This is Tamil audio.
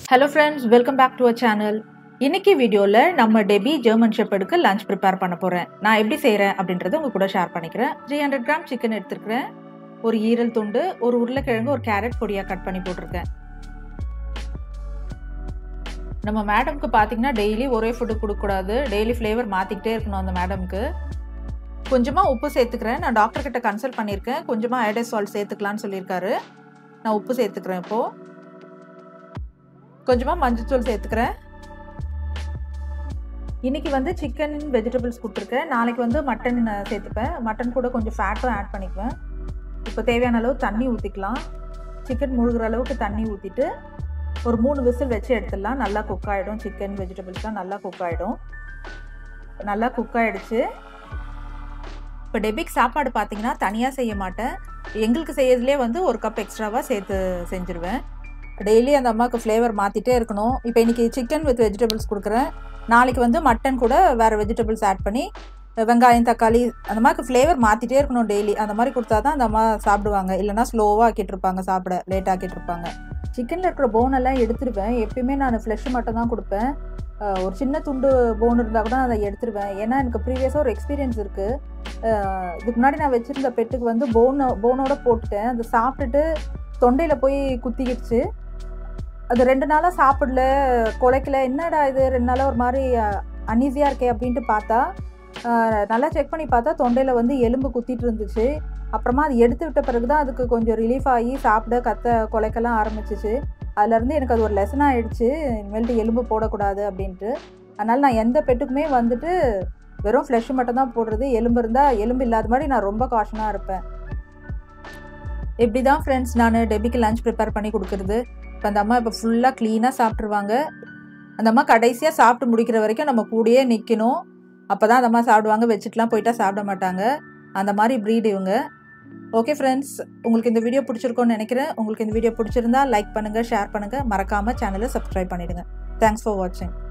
hello friends welcome back to a channel இன்னைக்கு வீடியோவில் நம்ம டெபி ஜெர்மன் ஷெப்பர்டுக்கு லஞ்ச் ப்ரிப்பேர் பண்ண போகிறேன் நான் எப்படி செய்கிறேன் அப்படின்றத உங்க கூட ஷேர் பண்ணிக்கிறேன் த்ரீ ஹண்ட்ரட் கிராம் சிக்கன் எடுத்துருக்கிறேன் ஒரு ஈரல் துண்டு ஒரு உருளைக்கிழங்கு ஒரு கேரட் பொடியாக கட் பண்ணி போட்டிருக்கேன் நம்ம மேடம்க்கு பார்த்தீங்கன்னா டெய்லி ஒரே ஃபுட்டு கொடுக்கக்கூடாது டெய்லி ஃப்ளேவர் மாற்றிக்கிட்டே இருக்கணும் அந்த மேடம்க்கு கொஞ்சமாக உப்பு சேர்த்துக்கிறேன் நான் டாக்டர் கிட்ட கன்சல்ட் பண்ணியிருக்கேன் கொஞ்சமாக ஐடஸ் சால்ட் சேர்த்துக்கலான்னு சொல்லியிருக்காரு நான் உப்பு சேர்த்துக்கிறேன் இப்போது கொஞ்சமாக மஞ்சத்தூள் சேர்த்துக்கிறேன் இன்றைக்கி வந்து சிக்கன் வெஜிடபிள்ஸ் கொடுத்துருக்கேன் நாளைக்கு வந்து மட்டன் சேர்த்துப்பேன் மட்டன் கூட கொஞ்சம் ஃபேட்டும் ஆட் பண்ணிக்குவேன் இப்போ தேவையான அளவு தண்ணி ஊற்றிக்கலாம் சிக்கன் முழுகிற அளவுக்கு தண்ணி ஊற்றிட்டு ஒரு மூணு விசில் வச்சு எடுத்துடலாம் நல்லா குக் ஆகிடும் சிக்கன் வெஜிடபிள்ஸ்லாம் நல்லா குக் ஆகிடும் நல்லா குக் ஆகிடுச்சு இப்போ டெபிக் சாப்பாடு பார்த்தீங்கன்னா தனியாக செய்ய மாட்டேன் எங்களுக்கு செய்யறதுலேயே வந்து ஒரு கப் எக்ஸ்ட்ராவாக சேர்த்து செஞ்சுருவேன் டெய்லி அந்த அம்மாவுக்கு ஃப்ளேவர் மாற்றிட்டே இருக்கணும் இப்போ இன்றைக்கி சிக்கன் வித் வெஜிடபிள்ஸ் கொடுக்குறேன் நாளைக்கு வந்து மட்டன் கூட வேறு வெஜிடபிள்ஸ் ஆட் பண்ணி வெங்காயம் தக்காளி அந்த மாதிரி ஃப்ளேவர் மாற்றிட்டே இருக்கணும் டெய்லி அந்த மாதிரி கொடுத்தா தான் அந்த அம்மா சாப்பிடுவாங்க இல்லைனா ஸ்லோவாக ஆக்கிட்டு இருப்பாங்க சாப்பிட லேட் ஆக்கிட்டு இருப்பாங்க சிக்கனில் இருக்கிற போனெல்லாம் எடுத்துருவேன் எப்பயுமே நான் ஃப்ளெஷ் மட்டும் தான் கொடுப்பேன் ஒரு சின்ன துண்டு போன் இருந்தால் கூட அதை எடுத்துருவேன் ஏன்னா எனக்கு ப்ரீவியஸாக ஒரு எக்ஸ்பீரியன்ஸ் இருக்குது இதுக்கு முன்னாடி நான் வச்சுருந்த பெட்டுக்கு வந்து போனை போனோட போட்டுட்டேன் அதை சாப்பிட்டுட்டு தொண்டையில் போய் குத்திக்கிடுச்சு அது ரெண்டு நாளாக சாப்பிடல குலைக்கல என்னடா இது ரெண்டு நாளாக ஒரு மாதிரி அன்ஈஸியாக இருக்கே அப்படின்ட்டு பார்த்தா நல்லா செக் பண்ணி பார்த்தா தொண்டையில் வந்து எலும்பு குத்திட்டு இருந்துச்சு அப்புறமா அது எடுத்து விட்ட பிறகு தான் அதுக்கு கொஞ்சம் ரிலீஃப் ஆகி சாப்பிட கத்த குலைக்கெல்லாம் ஆரம்பிச்சிச்சு அதுலேருந்து எனக்கு அது ஒரு லெசன் ஆகிடுச்சு இனிமேல்ட்டு எலும்பு போடக்கூடாது அப்படின்ட்டு அதனால் நான் எந்த பெட்டுக்குமே வந்துட்டு வெறும் ஃப்ளெஷ் மட்டும் தான் போடுறது எலும்பு இருந்தால் எலும்பு இல்லாத மாதிரி நான் ரொம்ப காஷனாக இருப்பேன் இப்படி தான் ஃப்ரெண்ட்ஸ் நான் டெபிக்கு லஞ்ச் ப்ரிப்பேர் பண்ணி கொடுக்குறது இப்போ அந்த அம்மா இப்போ ஃபுல்லாக க்ளீனாக சாப்பிட்ருவாங்க அந்த அம்மா கடைசியாக சாப்பிட்டு முடிக்கிற வரைக்கும் நம்ம கூடயே நிற்கணும் அப்போ தான் அந்த அம்மா சாப்பிடுவாங்க வச்சுட்டுலாம் போயிட்டா சாப்பிட மாட்டாங்க அந்த மாதிரி ப்ரீட் இவங்க ஓகே ஃப்ரெண்ட்ஸ் உங்களுக்கு இந்த வீடியோ பிடிச்சிருக்கோன்னு நினைக்கிறேன் உங்களுக்கு இந்த வீடியோ பிடிச்சிருந்தா லைக் பண்ணுங்கள் ஷேர் பண்ணுங்கள் மறக்காமல் சேனலை சப்ஸ்கிரைப் பண்ணிவிடுங்க தேங்க்ஸ் ஃபார் வாட்சிங்